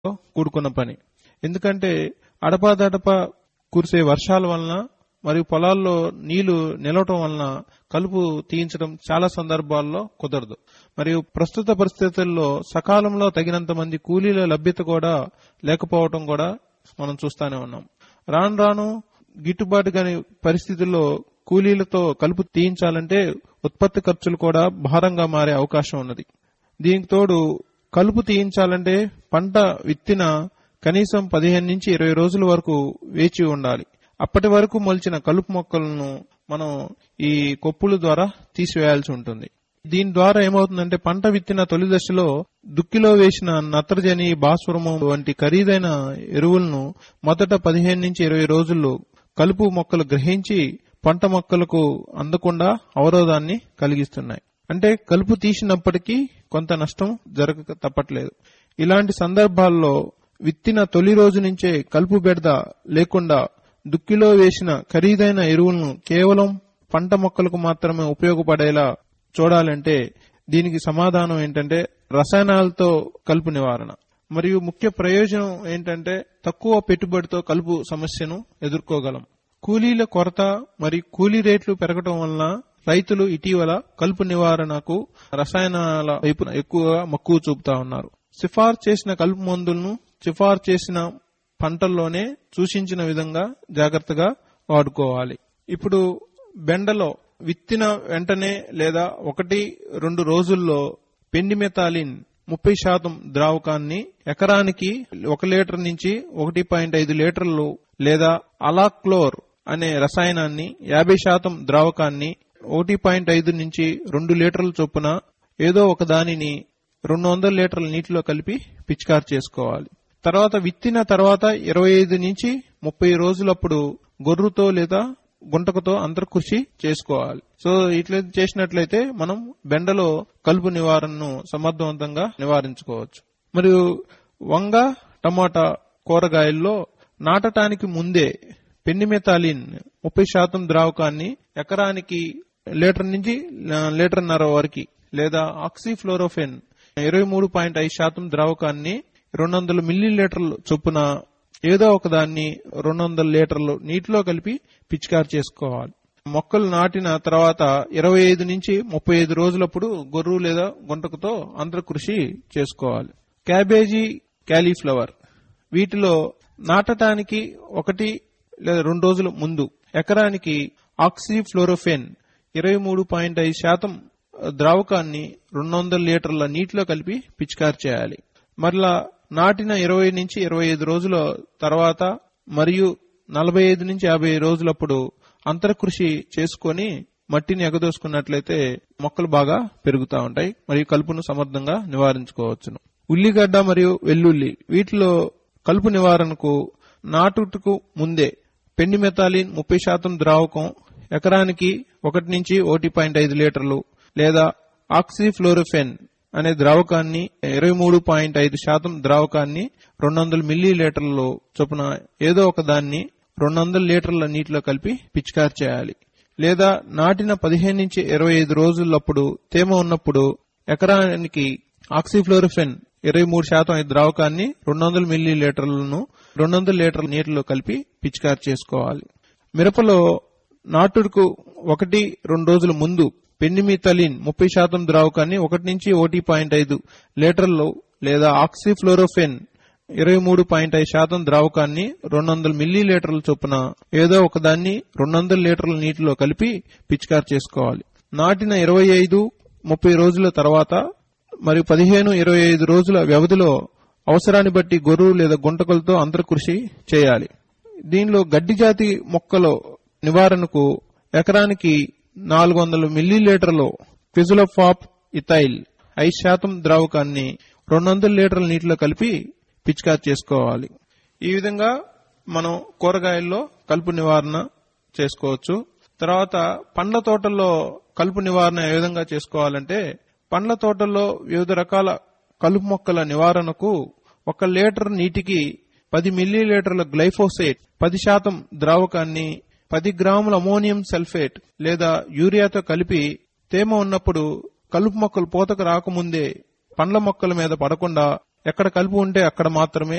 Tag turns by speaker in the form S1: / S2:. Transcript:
S1: కూడుకున్న పని ఎందుకంటే అడపాదడపా కురిసే వర్షాల వలన మరియు పొలాల్లో నీళ్లు నిలవటం వలన కలుపు తీయించడం చాలా సందర్భాల్లో కుదరదు మరియు ప్రస్తుత పరిస్థితుల్లో సకాలంలో తగినంత మంది కూలీల లభ్యత కూడా లేకపోవటం కూడా మనం చూస్తానే ఉన్నాం రాను రాను గిట్టుబాటు కాని పరిస్థితుల్లో కూలీలతో కలుపు తీయించాలంటే ఉత్పత్తి ఖర్చులు కూడా భారంగా మారే అవకాశం ఉన్నది దీనికి తోడు కలుపు తీయించాలంటే పంట విత్తిన కనీసం పదిహేను నుంచి ఇరవై రోజుల వరకు వేచి ఉండాలి అప్పటి వరకు మొలిచిన కలుపు మొక్కలను మనం ఈ కొప్పుల ద్వారా తీసివేయాల్సి ఉంటుంది దీని ద్వారా ఏమవుతుందంటే పంట విత్తిన తొలి దశలో దుక్కిలో వేసిన నత్రజని భాస్వరము వంటి ఖరీదైన ఎరువులను మొదట పదిహేను నుంచి ఇరవై రోజుల్లో కలుపు మొక్కలు గ్రహించి పంట మొక్కలకు అందకుండా అవరోధాన్ని కలిగిస్తున్నాయి అంటే కలుపు తీసినప్పటికీ కొంత నష్టం జరగక తప్పట్లేదు ఇలాంటి సందర్భాల్లో విత్తిన తొలి రోజు నుంచే కలుపు బెడద లేకుండా దుక్కిలో వేసిన ఖరీదైన ఎరువులను కేవలం పంట మొక్కలకు మాత్రమే ఉపయోగపడేలా చూడాలంటే దీనికి సమాధానం ఏంటంటే రసాయనాలతో కలుపు నివారణ మరియు ముఖ్య ప్రయోజనం ఏంటంటే తక్కువ పెట్టుబడితో కలుపు సమస్యను ఎదుర్కోగలం కూలీల కొరత మరియు కూలీ రేట్లు పెరగటం వలన రైతులు ఇటీవల కలుపు నివారణకు రసాయనాల వైపు ఎక్కువగా మక్కువ చూపుతా ఉన్నారు సిఫార్సు చేసిన కలుపు మందులను సిఫార్సు చేసిన పంటల్లోనే సూచించిన విధంగా జాగ్రత్తగా వాడుకోవాలి ఇప్పుడు బెండలో విత్తిన వెంటనే లేదా ఒకటి రెండు రోజుల్లో పెండిమెతాలిన్ ముప్పై శాతం ద్రావకాన్ని ఎకరానికి ఒక లీటర్ నుంచి ఒకటి పాయింట్ ఐదు లీటర్లు లేదా అలాక్లోర్ అనే రసాయనాన్ని యాభై శాతం ద్రావకాన్ని ఒకటి పాయింట్ ఐదు నుంచి రెండు లీటర్ల చొప్పున ఏదో ఒక దానిని రెండు వందల లీటర్ల నీటిలో కలిపి పిచికారు చేసుకోవాలి తర్వాత విత్తిన తర్వాత ఇరవై ఐదు నుంచి ముప్పై రోజులప్పుడు గొర్రుతో లేదా గుంటకతో అంతర్కృషి చేసుకోవాలి సో ఇట్లా చేసినట్లయితే మనం బెండలో కలుపు నివారణను సమర్థవంతంగా నివారించుకోవచ్చు మరియు వంగ టమాటా కూరగాయల్లో నాటటానికి ముందే పెండిమెతాలిన్ ముప్పై శాతం ద్రావకాన్ని ఎకరానికి లీటర్ నుంచి లీటర్న్నర వరకు లేదా ఆక్సిఫ్లోరోఫెన్ ఇరవై మూడు పాయింట్ ఐదు శాతం ద్రావకాన్ని రెండు వందల మిల్లీ లీటర్లు చొప్పున ఏదో ఒక దాన్ని రెండు వందల లీటర్లు నీటిలో కలిపి పిచికారు చేసుకోవాలి మొక్కలు నాటిన తర్వాత ఇరవై ఐదు నుంచి ముప్పై ఐదు రోజులప్పుడు గొర్రు లేదా గుంటకుతో అంతర్కృషి చేసుకోవాలి క్యాబేజీ క్యాలీఫ్లవర్ వీటిలో నాటటానికి ఒకటి లేదా రెండు రోజుల ముందు ఎకరానికి ఆక్సిఫ్లోరోఫెన్ ఇరవై మూడు పాయింట్ ఐదు శాతం ద్రావకాన్ని రెండు వందల లీటర్ల నీటిలో కలిపి పిచికారు చేయాలి మరలా నాటిన ఇరవై నుంచి ఇరవై ఐదు రోజుల తర్వాత మరియు నలభై ఐదు నుంచి యాభై రోజులప్పుడు అంతర్కృషి చేసుకొని మట్టిని ఎగదోసుకున్నట్లయితే మొక్కలు బాగా పెరుగుతూ ఉంటాయి మరియు కలుపును సమర్థంగా నివారించుకోవచ్చును ఉల్లిగడ్డ మరియు వెల్లుల్లి వీటిలో కలుపు నివారణకు నాటుటకు ముందే పెండిమెతాలిన్ ముప్పై శాతం ద్రావకం ఎకరానికి ఒకటి నుంచి ఒకటి పాయింట్ ఐదు లీటర్లు లేదా ఆక్సిఫ్లోరోఫెన్ అనే ద్రావకాన్ని ఇరవై మూడు పాయింట్ ఐదు శాతం ద్రావకాన్ని రెండు వందల మిల్లీ లీటర్లు చొప్పున ఏదో ఒక దాన్ని రెండు వందల లీటర్ల నీటిలో కలిపి పిచికారి చేయాలి లేదా నాటిన పదిహేను నుంచి ఇరవై ఐదు రోజులప్పుడు తేమ ఉన్నప్పుడు ఎకరానికి ఆక్సిఫ్లోరిఫెన్ ఇరవై మూడు శాతం ఈ ద్రావకాన్ని రెండు వందల మిల్లీ లీటర్లను రెండు వందల లీటర్ల నీటిలో కలిపి పిచికారి చేసుకోవాలి మిరపలో నాటుడుకు ఒకటి రెండు రోజుల ముందు పెండిమిథలిన్ ముప్పై శాతం ద్రావకాన్ని ఒకటి నుంచి ఒకటి పాయింట్ ఐదు లీటర్లు లేదా ఆక్సిఫ్లోరోఫెన్ ఇరవై మూడు పాయింట్ ఐదు శాతం ద్రావకాన్ని రెండు వందల మిల్లీ లీటర్ల చొప్పున ఏదో ఒకదాన్ని రెండు వందల లీటర్ల నీటిలో కలిపి పిచికారు చేసుకోవాలి నాటిన ఇరవై ఐదు ముప్పై రోజుల తర్వాత మరియు పదిహేను ఇరవై ఐదు రోజుల వ్యవధిలో అవసరాన్ని బట్టి గొర్రు లేదా గుంటకలతో అంతర్కృషి చేయాలి దీనిలో గడ్డి జాతి మొక్కల నివారణకు ఎకరానికి నాలుగు వందల మిల్లీ లీటర్లు క్విజులోఫాప్ ఇథైల్ ఐదు శాతం ద్రావకాన్ని రెండు వందల లీటర్ల నీటిలో కలిపి పిచికారి చేసుకోవాలి ఈ విధంగా మనం కూరగాయల్లో కలుపు నివారణ చేసుకోవచ్చు తర్వాత పండ్ల తోటల్లో కలుపు నివారణ ఏ విధంగా చేసుకోవాలంటే పండ్ల తోటల్లో వివిధ రకాల కలుపు మొక్కల నివారణకు ఒక లీటర్ నీటికి పది మిల్లీ లీటర్ల గ్లైఫోసేట్ పది శాతం ద్రావకాన్ని పది గ్రాముల అమోనియం సల్ఫేట్ లేదా యూరియాతో కలిపి తేమ ఉన్నప్పుడు కలుపు మొక్కలు పూతకు రాకముందే పండ్ల మొక్కల మీద పడకుండా ఎక్కడ కలుపు ఉంటే అక్కడ మాత్రమే